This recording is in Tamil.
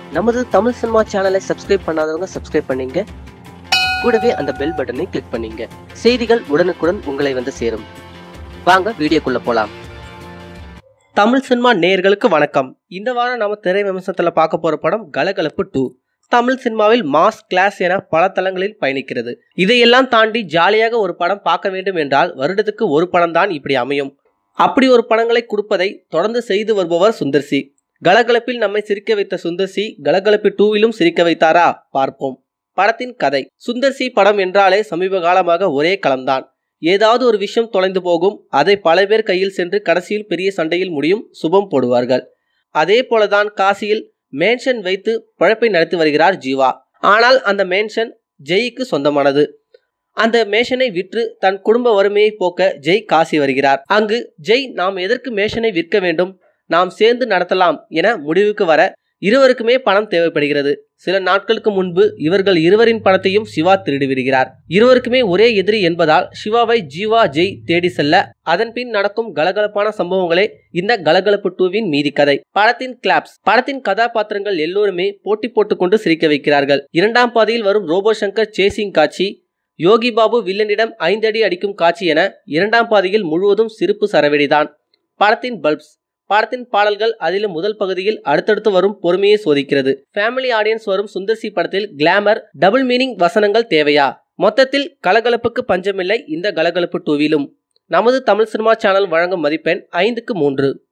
நமது தமிழ் சினிமா சேனலை சப்ஸ்கிரைப் பண்ணாதவங்க சப்ஸ்கிரைப் பண்ணீங்க கூடவே அந்த பெல் பட்டனை கிளிக் பண்ணீங்க செய்திகள் உடனுக்குடன் உங்களை வந்து சேரும் வாங்க வீடியோக்குள்ள போலாம் தமிழ் சினிமா நேயர்களுக்கு வணக்கம் இந்த வாரம் நம்ம திரை விமர்சனத்தில் பார்க்க போற படம் கலகலப்பு டூ தமிழ் சினிமாவில் மாஸ் கிளாஸ் என பல தளங்களில் பயணிக்கிறது இதையெல்லாம் தாண்டி ஜாலியாக ஒரு படம் பார்க்க வேண்டும் என்றால் வருடத்துக்கு ஒரு படம் தான் இப்படி அமையும் அப்படி ஒரு படங்களை கொடுப்பதை தொடர்ந்து செய்து வருபவர் சுந்தர்சி கலகலப்பில் நம்மை சிரிக்க வைத்த சுந்தர்சி கலகலப்பு டூவிலும் சிரிக்க வைத்தாரா பார்ப்போம் படத்தின் கதை சுந்தர்சி படம் என்றாலே சமீப காலமாக ஒரே களம்தான் ஏதாவது ஒரு விஷயம் தொலைந்து போகும் அதை பல பேர் கையில் சென்று கடைசியில் பெரிய சண்டையில் முடியும் சுபம் போடுவார்கள் அதே போலதான் காசியில் மேன்ஷன் வைத்து பழப்பை நடத்தி வருகிறார் ஜீவா ஆனால் அந்த மேன்ஷன் ஜெய்க்கு சொந்தமானது அந்த மேஷனை விற்று தன் குடும்ப வறுமையை போக்க ஜெய் காசி வருகிறார் அங்கு ஜெய் நாம் எதற்கு மேஷனை விற்க வேண்டும் நாம் சேர்ந்து நடத்தலாம் என முடிவுக்கு வர இருவருக்குமே பணம் தேவைப்படுகிறது சில நாட்களுக்கு முன்பு இவர்கள் இருவரின் பணத்தையும் சிவா திருடி விடுகிறார் இருவருக்குமே ஒரே எதிரி என்பதால் சிவாவை ஜீவா ஜெய் தேடி செல்ல அதன் பின் நடக்கும் கலகலப்பான சம்பவங்களே இந்த கலகலப்பு டூவின் மீதி கதை படத்தின் கிளாப்ஸ் படத்தின் கதாபாத்திரங்கள் எல்லோருமே போட்டி போட்டுக்கொண்டு சிரிக்க வைக்கிறார்கள் இரண்டாம் பாதையில் வரும் ரோபோ சங்கர் சேசிங் காட்சி யோகி பாபு வில்லனிடம் ஐந்தடி அடிக்கும் காட்சி என இரண்டாம் பாதையில் முழுவதும் சிரிப்பு சரவெடிதான் படத்தின் பல்ப்ஸ் படத்தின் பாடல்கள் அதிலும் முதல் பகுதியில் அடுத்தடுத்து வரும் பொறுமையை சோதிக்கிறது ஃபேமிலி ஆடியன்ஸ் வரும் சுந்தர்சி படத்தில் கிளாமர் டபுள் மீனிங் வசனங்கள் தேவையா மொத்தத்தில் கலகலப்புக்கு பஞ்சமில்லை இந்த கலகலப்பு டூவிலும் நமது தமிழ் சினிமா சேனல் வழங்கும் மதிப்பெண் ஐந்துக்கு மூன்று